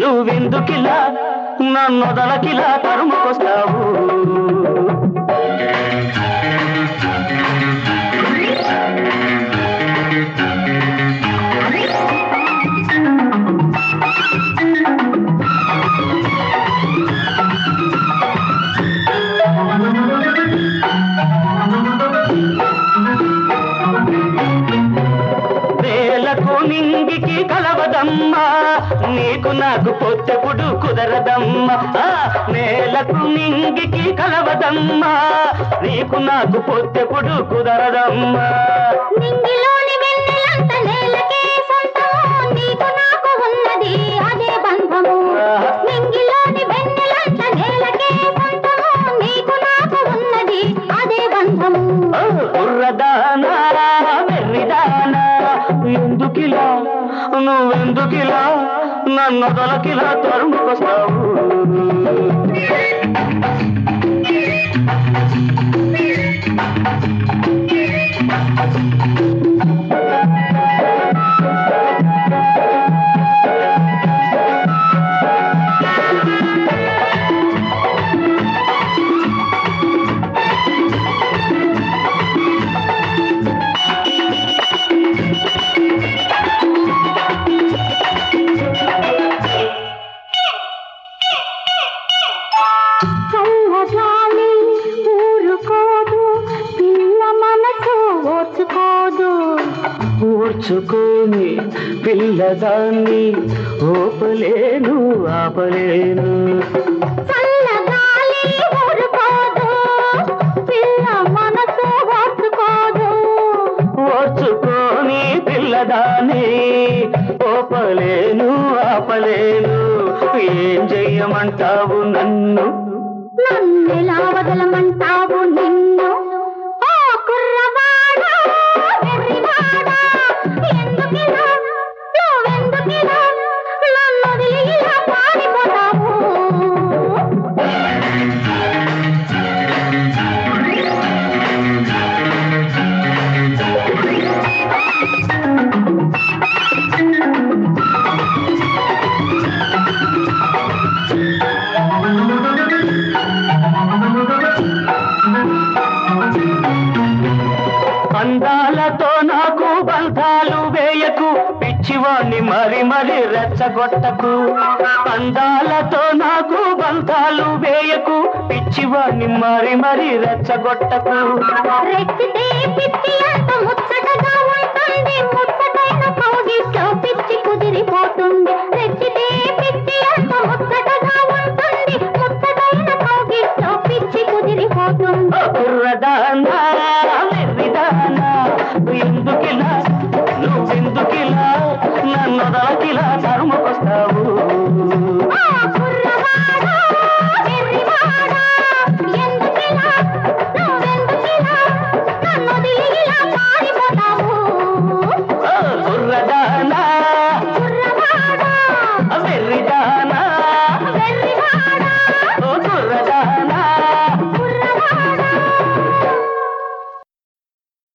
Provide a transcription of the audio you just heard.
నువ్వెందుకిలా నన్నొదలకిలా తరుముకొస్తావు వేలకు నింగికి కలవదమ్మా నీకు నాకు పొత్తెపుడు కుదరదమ్మా ఆ, నేలకు నింగికి కలవదమ్మా నీకు నాకు పొత్తెపుడు కుదరదమ్మా నింగిలోని వెన్నెలంత నేలకే సొంతము నీకు నాకు ఉన్నది అదే బంధము నింగిలోని వెన్నెలంత నేలకే సొంతము నీకు నాకు ఉన్నది అదే బంధము ఓ, బుర్రదానా వెర్రిదానా ఎందుకిలా నువ్వెందుకిలా నన్ను దొలకిలా తరుముకొస్తావు చల్లగాలి ఊరుకోదు పిల్ల మనసు ఓర్చుకోదు ఊర్చుకొని పిల్లదాన్ని ఓపలేను ఆపలేను చల్లగాలి ఊరుకోదు పిల్ల మనసు ఓర్చుకోదు ఓర్చుకొని పిల్లదాన్ని ఓపలేను ఆపలేను ఏం చెయ్యమంటావు నన్ను నన్నెలా వదలమంటావు నిన్ను ఓ కుర్రవాడా వెర్రివాడా ఎందుకిలా నువ్వెందుకిలా నన్ను వదిలి ఇలా పారిపోతావు అందాలతో నాకు బంధాలు వేయకు పిచ్చివాణ్ణి మరి మరి రెచ్చగొట్టకు అందాలతో నాకు బంధాలు వేయకు పిచ్చివాణ్ణి మరి మరి రెచ్చగొట్టకు రెచ్చితే పిచ్చి అంత ముచ్చటగా ఉంటుంది ముచ్చటైన కౌగిట్లో పిచ్చి కుదిరిపోతుంది రెచ్చితే పిచ్చి అంత ముచ్చటగా ఉంటుంది ముచ్చటైన కౌగిట్లో పిచ్చి కుదిరిపోతుంది కుర్రదానా